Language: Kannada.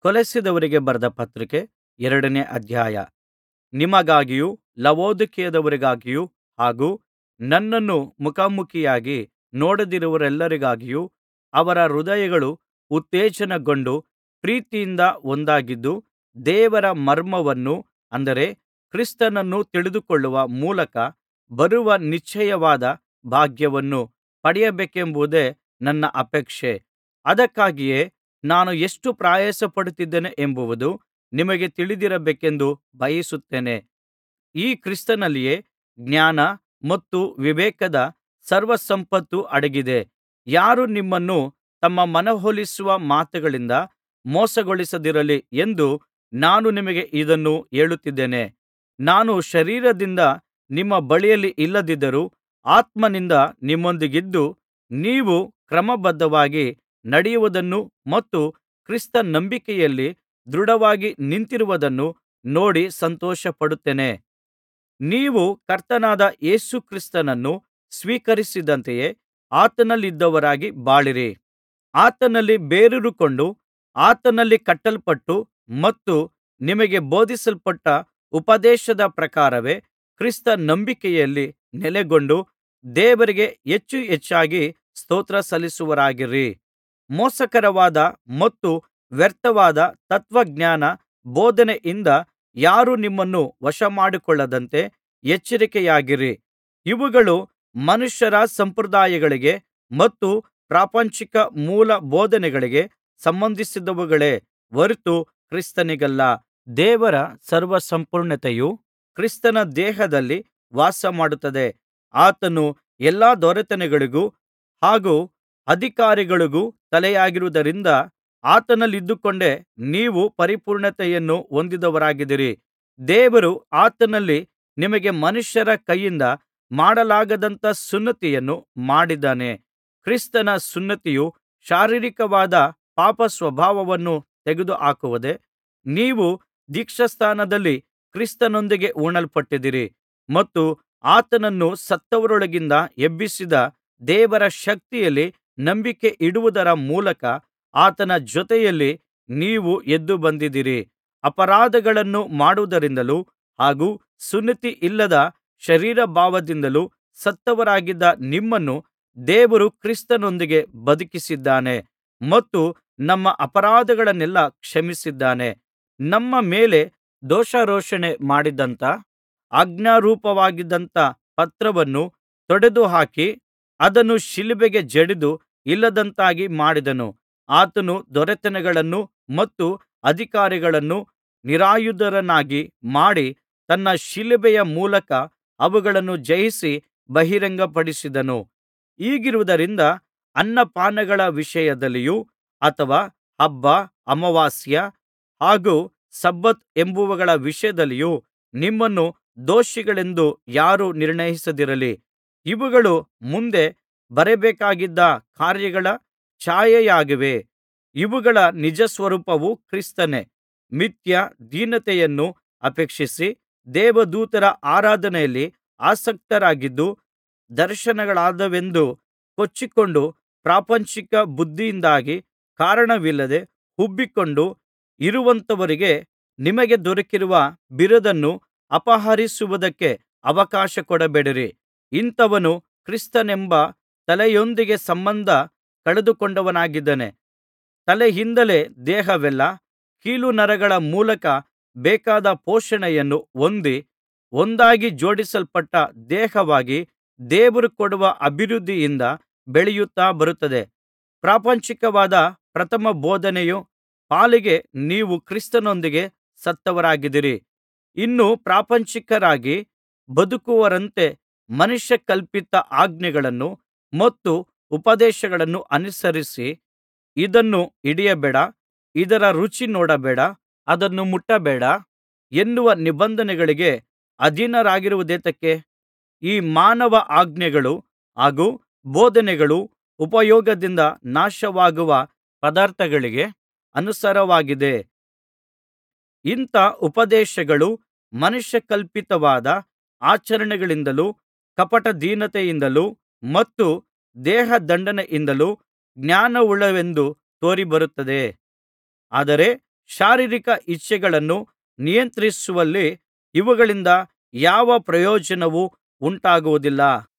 ಕೊಲೊಸ್ಸೆದವರಿಗೆ ಬರೆದ ಪತ್ರಿಕೆ ಎರಡನೇ ಅಧ್ಯಾಯ ನಿಮಗಾಗಿಯೂ ಲವೊದಿಕೀಯದವರಿಗಾಗಿಯೂ ಹಾಗೂ ನನ್ನನ್ನು ಮುಖಾಮುಖಿಯಾಗಿ ನೋಡದಿರುವವರೆಲ್ಲರಿಗಾಗಿಯೂ ಅವರ ಹೃದಯಗಳು ಉತ್ತೇಜನಗೊಂಡು ಪ್ರೀತಿಯಿಂದ ಒಂದಾಗಿದ್ದು ದೇವರ ಮರ್ಮವನ್ನು ಅಂದರೆ ಕ್ರಿಸ್ತನನ್ನು ತಿಳಿದುಕೊಳ್ಳುವ ಮೂಲಕ ಬರುವ ನಿಶ್ಚಯವಾದ ಭಾಗ್ಯವನ್ನು ಪಡೆಯಬೇಕೆಂಬುದೇ ನನ್ನ ಅಪೇಕ್ಷೆ ಅದಕ್ಕಾಗಿಯೇ ನಾನು ಎಷ್ಟು ಪ್ರಯಾಸಪಡುತ್ತಿದ್ದೇನೆಂಬುದು ನಿಮಗೆ ತಿಳಿದಿರಬೇಕೆಂದು ಬಯಸುತ್ತೇನೆ ಈ ಕ್ರಿಸ್ತನಲ್ಲಿಯೇ ಜ್ಞಾನ ಮತ್ತು ವಿವೇಕದ ಸರ್ವಸಂಪತ್ತು ಅಡಗಿದೆ ಯಾರೂ ನಿಮ್ಮನ್ನು ತಮ್ಮ ಮನವೊಲಿಸುವ ಮಾತುಗಳಿಂದ ಮೋಸಗೊಳಿಸದಿರಲಿ ಎಂದು ನಾನು ನಿಮಗೆ ಇದನ್ನು ಹೇಳುತ್ತಿದ್ದೇನೆ ನಾನು ಶರೀರದಿಂದ ನಿಮ್ಮ ಬಳಿಯಲ್ಲಿ ಇಲ್ಲದಿದ್ದರೂ ಆತ್ಮನಿಂದ ನಿಮ್ಮೊಂದಿಗಿದ್ದು ನೀವು ಕ್ರಮಬದ್ಧವಾಗಿ ನಡೆಯುವುದನ್ನು ಮತ್ತು ಕ್ರಿಸ್ತ ನಂಬಿಕೆಯಲ್ಲಿ ದೃಢವಾಗಿ ನಿಂತಿರುವುದನ್ನು ನೋಡಿ ಸಂತೋಷಪಡುತ್ತೇನೆ ನೀವು ಕರ್ತನಾದ ಯೇಸು ಕ್ರಿಸ್ತನನ್ನು ಸ್ವೀಕರಿಸಿದಂತೆಯೇ ಆತನಲ್ಲಿದ್ದವರಾಗಿ ಬಾಳಿರಿ ಆತನಲ್ಲಿ ಬೇರೂರಿಕೊಂಡು ಆತನಲ್ಲಿ ಕಟ್ಟಲ್ಪಟ್ಟು ಮತ್ತು ನಿಮಗೆ ಬೋಧಿಸಲ್ಪಟ್ಟ ಉಪದೇಶದ ಪ್ರಕಾರವೇ ಕ್ರಿಸ್ತ ನಂಬಿಕೆಯಲ್ಲಿ ನೆಲೆಗೊಂಡು ದೇವರಿಗೆ ಹೆಚ್ಚು ಹೆಚ್ಚಾಗಿ ಸ್ತೋತ್ರ ಸಲ್ಲಿಸುವವರಾಗಿರಿ ಮೋಸಕರವಾದ ಮತ್ತು ವ್ಯರ್ಥವಾದ ತತ್ವಜ್ಞಾನ ಬೋಧನೆಯಿಂದ ಯಾರೂ ನಿಮ್ಮನ್ನು ವಶಮಾಡಿಕೊಳ್ಳದಂತೆ ಎಚ್ಚರಿಕೆಯಾಗಿರಿ ಇವುಗಳು ಮನುಷ್ಯರ ಸಂಪ್ರದಾಯಗಳಿಗೆ ಮತ್ತು ಪ್ರಾಪಂಚಿಕ ಮೂಲ ಬೋಧನೆಗಳಿಗೆ ಸಂಬಂಧಿಸಿದವುಗಳೇ ಹೊರತು ಕ್ರಿಸ್ತನಿಗಲ್ಲ ದೇವರ ಸರ್ವಸಂಪೂರ್ಣತೆಯು ಕ್ರಿಸ್ತನ ದೇಹದಲ್ಲಿ ವಾಸಮಾಡುತ್ತದೆ ಆತನು ಎಲ್ಲಾ ದೊರೆತನಗಳಿಗೂ ಹಾಗೂ ಅಧಿಕಾರಗಳಿಗೂ ತಲೆಯಾಗಿರುವುದರಿಂದ ಆತನಲ್ಲಿದ್ದುಕೊಂಡೇ ನೀವು ಪರಿಪೂರ್ಣತೆಯನ್ನು ಹೊಂದಿದವರಾಗಿದ್ದೀರಿ ದೇವರು ಆತನಲ್ಲಿ ನಿಮಗೆ ಮನುಷ್ಯರ ಕೈಯಿಂದ ಮಾಡಲಾಗದಂಥ ಸುನ್ನತಿಯನ್ನು ಮಾಡಿದ್ದಾನೆ ಕ್ರಿಸ್ತನ ಸುನ್ನತಿಯು ಶಾರೀರಿಕವಾದ ಪಾಪಸ್ವಭಾವವನ್ನು ತೆಗೆದುಹಾಕುವುದೇ ನೀವು ದೀಕ್ಷಾಸ್ನಾನದಲ್ಲಿ ಕ್ರಿಸ್ತನೊಂದಿಗೆ ಹೂಣಲ್ಪಟ್ಟಿದ್ದೀರಿ ಮತ್ತು ಆತನನ್ನು ಸತ್ತವರೊಳಗಿಂದ ಎಬ್ಬಿಸಿದ ದೇವರ ಶಕ್ತಿಯಲ್ಲಿ ನಂಬಿಕೆ ಇಡುವುದರ ಮೂಲಕ ಆತನ ಜೊತೆಯಲ್ಲಿ ನೀವು ಎದ್ದು ಬಂದಿದ್ದೀರಿ ಅಪರಾಧಗಳನ್ನು ಮಾಡುವುದರಿಂದಲೂ ಹಾಗೂ ಸುನ್ನತಿ ಇಲ್ಲದ ಶರೀರಭಾವದಿಂದಲೂ ಸತ್ತವರಾಗಿದ್ದ ನಿಮ್ಮನ್ನು ದೇವರು ಕ್ರಿಸ್ತನೊಂದಿಗೆ ಬದುಕಿಸಿದ್ದಾನೆ ಮತ್ತು ನಮ್ಮ ಅಪರಾಧಗಳನ್ನೆಲ್ಲಾ ಕ್ಷಮಿಸಿದ್ದಾನೆ ನಮ್ಮ ಮೇಲೆ ದೋಷಾರೋಪಣೆ ಮಾಡಿದ್ದಂಥ ಆಜ್ಞಾರೂಪವಾಗಿದ್ದಂಥ ಪತ್ರವನ್ನು ತೊಡೆದುಹಾಕಿ ಅದನ್ನು ಶಿಲುಬೆಗೆ ಜಡಿದು ಇಲ್ಲದಂತಾಗಿ ಮಾಡಿದನು ಆತನು ದೊರೆತನಗಳನ್ನು ಮತ್ತು ಅಧಿಕಾರಗಳನ್ನು ನಿರಾಯುಧರನ್ನಾಗಿ ಮಾಡಿ ತನ್ನ ಶಿಲುಬೆಯ ಮೂಲಕ ಅವುಗಳನ್ನು ಜಯಿಸಿ ಬಹಿರಂಗಪಡಿಸಿದನು ಹೀಗಿರುವುದರಿಂದ ಅನ್ನಪಾನಗಳ ವಿಷಯದಲ್ಲಿಯೂ ಅಥವಾ ಹಬ್ಬ ಅಮಾವಾಸ್ಯೆ ಹಾಗೂ ಸಬ್ಬತ್ ಎಂಬುವುಗಳ ವಿಷಯದಲ್ಲಿಯೂ ನಿಮ್ಮನ್ನು ದೋಷಿಗಳೆಂದು ಯಾರೂ ನಿರ್ಣಯಿಸದಿರಲಿ ಇವುಗಳು ಮುಂದೆ ಬರಬೇಕಾಗಿದ್ದ ಕಾರ್ಯಗಳ ಛಾಯೆಯಾಗಿವೆ ಇವುಗಳ ನಿಜಸ್ವರೂಪವು ಕ್ರಿಸ್ತನೇ ಮಿಥ್ಯ ದೀನತೆಯನ್ನು ಅಪೇಕ್ಷಿಸಿ ದೇವದೂತರ ಆರಾಧನೆಯಲ್ಲಿ ಆಸಕ್ತರಾಗಿದ್ದು ದರ್ಶನಗಳಾದವೆಂದು ಕೊಚ್ಚಿಕೊಂಡು ಪ್ರಾಪಂಚಿಕ ಬುದ್ಧಿಯಿಂದಾಗಿ ಕಾರಣವಿಲ್ಲದೆ ಉಬ್ಬಿಕೊಂಡು ಇರುವಂಥವರಿಗೆ ನಿಮಗೆ ದೊರಕಿರುವ ಬಿರುದನ್ನು ಅಪಹರಿಸುವುದಕ್ಕೆ ಅವಕಾಶ ಕೊಡಬೇಡಿರಿ ಇಂಥವನು ಕ್ರಿಸ್ತನೆಂಬ ತಲೆಯೊಂದಿಗೆ ಸಂಬಂಧ ಕಳೆದುಕೊಂಡವನಾಗಿದ್ದಾನೆ ತಲೆಯಿಂದಲೇ ದೇಹವೆಲ್ಲಾ ಕೀಲುನರಗಳ ಮೂಲಕ ಬೇಕಾದ ಪೋಷಣೆಯನ್ನು ಹೊಂದಿ ಒಂದಾಗಿ ಜೋಡಿಸಲ್ಪಟ್ಟ ದೇಹವಾಗಿ ದೇವರು ಕೊಡುವ ಅಭಿವೃದ್ಧಿಯಿಂದ ಬೆಳೆಯುತ್ತಾ ಬರುತ್ತದೆ ಪ್ರಾಪಂಚಿಕವಾದ ಪ್ರಥಮ ಬೋಧನೆಯ ಪಾಲಿಗೆ ನೀವು ಕ್ರಿಸ್ತನೊಂದಿಗೆ ಸತ್ತವರಾಗಿದ್ದೀರಿ ಇನ್ನು ಪ್ರಾಪಂಚಿಕರಾಗಿ ಬದುಕುವವರಂತೆ ಮನುಷ್ಯಕಲ್ಪಿತ ಆಜ್ಞೆಗಳನ್ನು ಮತ್ತು ಉಪದೇಶಗಳನ್ನು ಅನುಸರಿಸಿ ಇದನ್ನು ಹಿಡಿಯಬೇಡ ಇದರ ರುಚಿ ನೋಡಬೇಡ ಅದನ್ನು ಮುಟ್ಟಬೇಡ ಎನ್ನುವ ನಿಬಂಧನೆಗಳಿಗೆ ಅಧೀನರಾಗಿರುವುದೇತಕ್ಕೆ ಈ ಮಾನವ ಆಜ್ಞೆಗಳು ಹಾಗೂ ಬೋಧನೆಗಳು ಉಪಯೋಗದಿಂದ ನಾಶವಾಗುವ ಪದಾರ್ಥಗಳಿಗೆ ಅನುಸಾರವಾಗಿದೆ ಇಂಥ ಉಪದೇಶಗಳು ಮನುಷ್ಯಕಲ್ಪಿತವಾದ ಆಚರಣೆಗಳಿಂದಲೂ ಕಪಟದೀನತೆಯಿಂದಲೂ ಮತ್ತು ದೇಹದಂಡನೆಯಿಂದಲೂ ಜ್ಞಾನವುಳ್ಳವೆಂದು ತೋರಿಬರುತ್ತದೆ ಆದರೆ ಶಾರೀರಿಕ ಇಚ್ಛೆಗಳನ್ನು ನಿಯಂತ್ರಿಸುವಲ್ಲಿ ಇವುಗಳಿಂದ ಯಾವ ಪ್ರಯೋಜನವೂ ಉಂಟಾಗುವುದಿಲ್ಲ